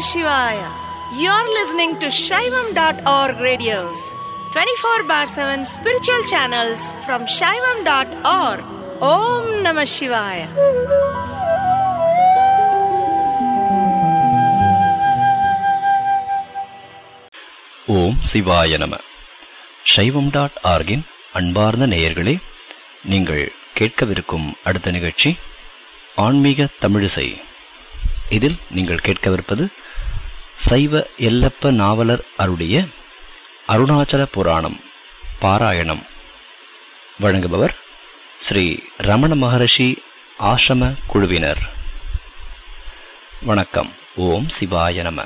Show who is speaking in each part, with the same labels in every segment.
Speaker 1: Shivaya. You're listening to Shaivam.org radios, 24 bar 7 spiritual channels from Shaivam.org. Om Namah Shivaya.
Speaker 2: ஓம் சிவாய நம சைவம் dot ஆர்கின் அன்பார்ந்த நேயர்களே நீங்கள் கேட்கவிருக்கும் அடுத்த நிகழ்ச்சி ஆன்மீக தமிழிசை இதில் நீங்கள் கேட்கவிருப்பது சைவ எல்லப்ப நாவலர் அருடைய அருணாச்சல புராணம் பாராயணம் வழங்குபவர் ஸ்ரீ ரமண மகரிஷி ஆசிரம குழுவினர் வணக்கம் ஓம் சிவாய நம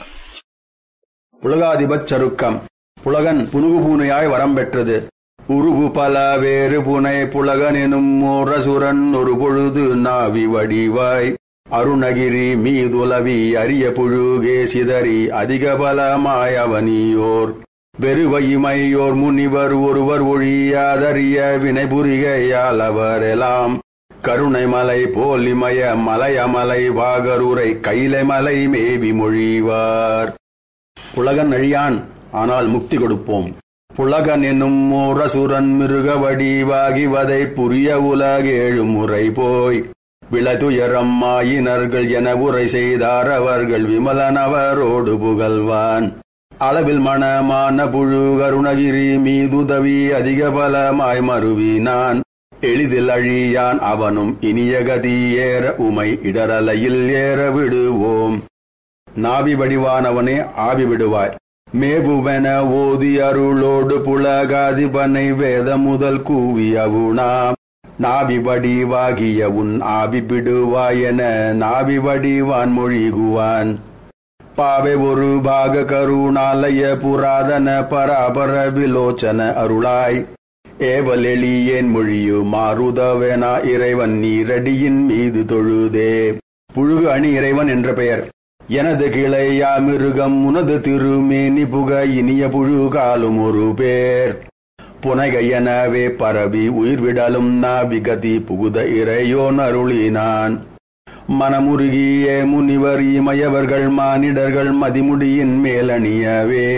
Speaker 3: உலகாதிபச் சருக்கம் புலகன் புனுகு பூனையாய் வரம் பெற்றது உருவு பல வேறு புனை புலகன் எனும் ஓரசுரன் ஒரு பொழுது நாவி வடிவாய் அருணகிரி மீதுலவி அரிய புழுகே சிதறி அதிக பலமாய் அவனியோர் வெறுவையுமையோர் முனிவர் ஒருவர் ஒழியாதறிய வினைபுரிகையால் அவரெல்லாம் கருணை மலை போல் இமய மலையமலை வாகருரை கைலை மலை மேவி மொழிவார் புலகன் அழியான் ஆனால் முக்தி கொடுப்போம் புலகன் என்னும் ஓரசுரன் மிருக வடிவாகிவதை புரிய உலகேழு முறை போய் விளதுயரம் மாயினர்கள் என உரை செய்தார் அவர்கள் விமலன் அவரோடு புகழ்வான் அளவில் மணமான புழு கருணகிரி மீதுதவி அதிக பலமாய் மருவினான் எளிதில் அழியான் அவனும் இனிய கதி ஏற உமை இடரலையில் ஏற விடுவோம் நாவி வடிவானவனே ஆவி விடுவாய் மேபுவென ஓதி அருளோடு புலகாதிபனை வேத முதல் கூவி அவுணா நாவி வடிவாகிய உன் ஆவி விடுவாய் என நாவி வடிவான் மொழிகுவான் பாவை ஒரு பாக கருணாலய புராதன பராபர விலோச்சன அருளாய் ஏவலெளியேன் மொழியு மாருதவெனா இறைவன் நீரடியின் மீது தொழுதே புழுகு அணி இறைவன் என்ற பெயர் எனது கிளையா மிருகம் உனது திருமேனி புக இனிய புழு காலும் ஒரு பேர் புனைகையனவே பரவி உயிர் விடலும் நாவிகதி புகுத இறையோன் அருளினான் மனமுருகிய முனிவர் இமயவர்கள் மானிடர்கள் மதிமுடியின் மேலணியவே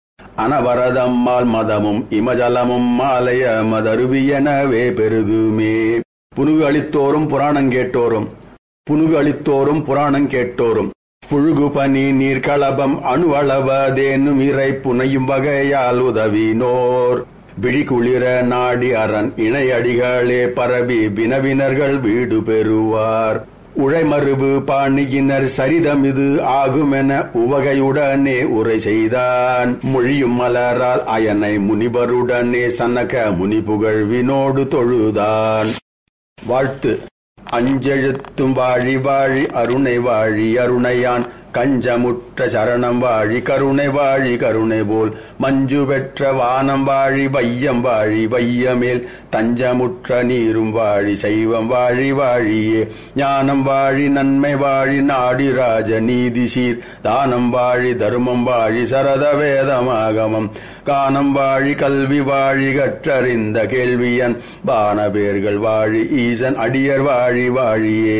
Speaker 3: அனவரதம்மால் மதமும் இமஜலமும் மாலய மதருவியனவே பெருகுமே புனுகு அளித்தோறும் புராணம் கேட்டோரும் புனுகு அளித்தோறும் புராணம் கேட்டோரும் புழுகு பனி நீர்களபம் அணுவளவதேனும் இறை புனையும் வகையால் உதவினோர் விழிகுளிர நாடி அரண் இணையடிகளே பரவி வினவினர்கள் வீடு பெறுவார் உழைமருவு பாணியினர் சரிதமிது ஆகுமென உவகையுடனே உரை செய்தான் மொழியும் மலரால் அயனை முனிவருடனே சன்னக முனிபுகழ்வினோடு தொழுதான் வாழ்த்து அஞ்செழுத்தும் வாழி வாழி அருணை வாழி அருணையான் கஞ்சமுற்ற சரணம் வாழி கருணை வாழி கருணை போல் மஞ்சு பெற்ற வானம் வாழி வையம் வாழி வையமேல் தஞ்சமுற்ற நீரும் வாழி சைவம் வாழி வாழியே ஞானம் வாழி நன்மை வாழி நாடி ராஜ நீதி சீர் தானம் வாழி தர்மம் வாழி சரத வேதமாகமம் கானம் வாழி கல்வி வாழி கற்றறிந்த கேள்வியன் பானபேர்கள் வாழி ஈசன் அடியர் வாழி வாழியே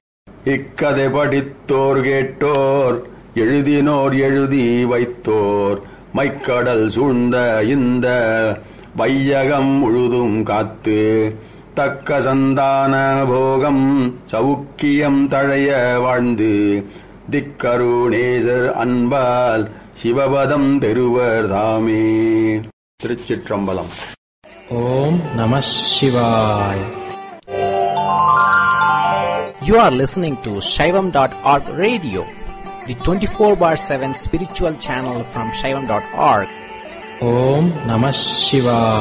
Speaker 3: இக்கதை படித்தோர் கேட்டோர் எழுதினோர் எழுதி வைத்தோர் மைக்கடல் சூழ்ந்த இந்த வையகம் முழுதும் காத்து தக்க சந்தான போகம் சவுக்கியம் தழைய வாழ்ந்து திக்கருணேசர் அன்பால் சிவபதம் பெறுவர் தாமே திருச்சிற்றம்பலம்
Speaker 4: ஓம் நம சிவாய்
Speaker 5: You are listening to Shaivam.org radio, the 24 bar 7 spiritual channel from Shaivam.org.
Speaker 4: ஓம் நம சிவாய்